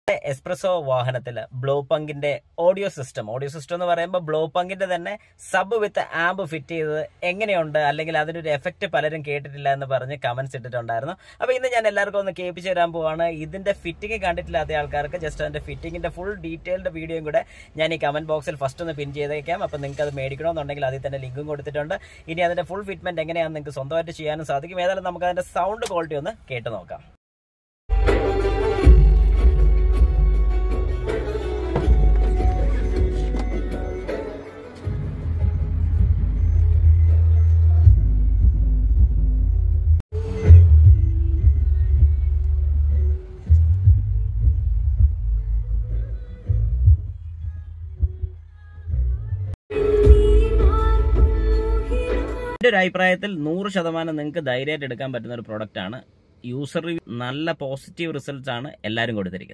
espresso വാഹനത്തിൽ ബ്ലോ പങ്കിന്റെ ഓഡിയോ സിസ്റ്റം ഓഡിയോ സിസ്റ്റം എന്ന് പറയുമ്പോൾ ബ്ലോ പങ്കിന്റെ തന്നെ സബ് വിത്ത് ആംബ് ഫിറ്റ് ചെയ്തത് എങ്ങനെയുണ്ട് അല്ലെങ്കിൽ അതിന്റെ ഒരു എഫക്റ്റ് പലരും കേട്ടിട്ടില്ല എന്ന് പറഞ്ഞ് കമന്റ്സ് ഇട്ടിട്ടുണ്ടായിരുന്നു അപ്പൊ ഇന്ന് ഞാൻ എല്ലാവർക്കും ഒന്ന് കേൾപ്പിച്ചു തരാൻ പോവാണ് ഇതിന്റെ ഫിറ്റിംഗ് കണ്ടിട്ടില്ലാത്ത ആൾക്കാർക്ക് ജസ്റ്റ് അതിന്റെ ഫിറ്റിംഗിന്റെ ഫുൾ ഡീറ്റെയിൽഡ് വീഡിയോയും കൂടെ ഞാൻ ഈ കമന്റ് ബോക്സിൽ ഫസ്റ്റ് ഒന്ന് പിൻ ചെയ്തേക്കാം അപ്പൊ നിങ്ങൾക്ക് അത് മേടിക്കണമെന്നുണ്ടെങ്കിൽ അതിൽ തന്നെ ലിങ്കും കൊടുത്തിട്ടുണ്ട് ഇനി അതിന്റെ ഫുൾ ഫിറ്റ്മെന്റ് എങ്ങനെയാണെന്ന് നിങ്ങൾക്ക് സ്വന്തമായിട്ട് ചെയ്യാനും സാധിക്കും ഏതായാലും നമുക്ക് അതിന്റെ സൗണ്ട് ക്വാളിറ്റി ഒന്ന് കേട്ട് നോക്കാം എൻ്റെ ഒരു അഭിപ്രായത്തിൽ നൂറ് ശതമാനം നിങ്ങൾക്ക് ധൈര്യമായിട്ട് എടുക്കാൻ പറ്റുന്ന ഒരു പ്രൊഡക്റ്റ് ആണ് യൂസർ റിവ്യൂ നല്ല പോസിറ്റീവ് റിസൾട്ട്സ് ആണ് എല്ലാവരും കൊടുത്തിരിക്കുന്നത്